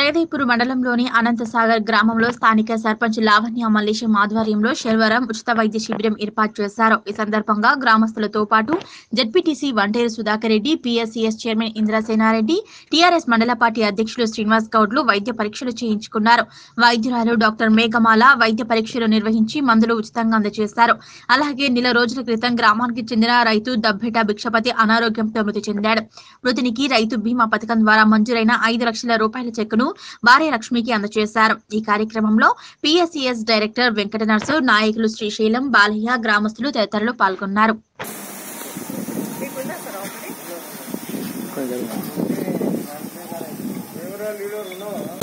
తేదేపూర్ మండలంలోని అనంతసాగర్ గ్రామంలో స్థానిక సర్పంచ్ లావణ్య మల్లేశం ఆధ్వర్యంలో శనివారం ఉచిత వైద్య శిబిరం ఏర్పాటు చేశారు ఈ సందర్భంగా గ్రామస్తులతో పాటు ZPTC Vanteru Sudhakar Reddy PSCS chairman Indrasenareddy TRS మండల పార్టీ అధ్యక్షులు శ్రీనివాస్ గౌడ్లు వైద్య పరీక్షలు చేయించుకున్నారు వైద్యురాలు డాక్టర్ మేఘమాల వైద్య పరీక్షలు నిర్వహించి మందులు ఉచితంగా అందజేశారు అలాగే నెల రోజుల క్రితం గ్రామానికి చెందిన రైతు దబ్బేట భిక్షపతి అనారోగ్యంతో మృతి చెందాడు మృతునికి రైతు బీమా పథకం ద్వారా మంజూరైన ఐదు లక్షల రూపాయల చెక్కును భార్య లక్ష్మికి అందజేశారు ఈ కార్యక్రమంలో పిఎస్సిఎస్ డైరెక్టర్ వెంకట నర్సు నాయకులు శ్రీశైలం బాలయ్య గ్రామస్తులు తదితరులు పాల్గొన్నారు ఎవరో లీడర్ ఉన్నావా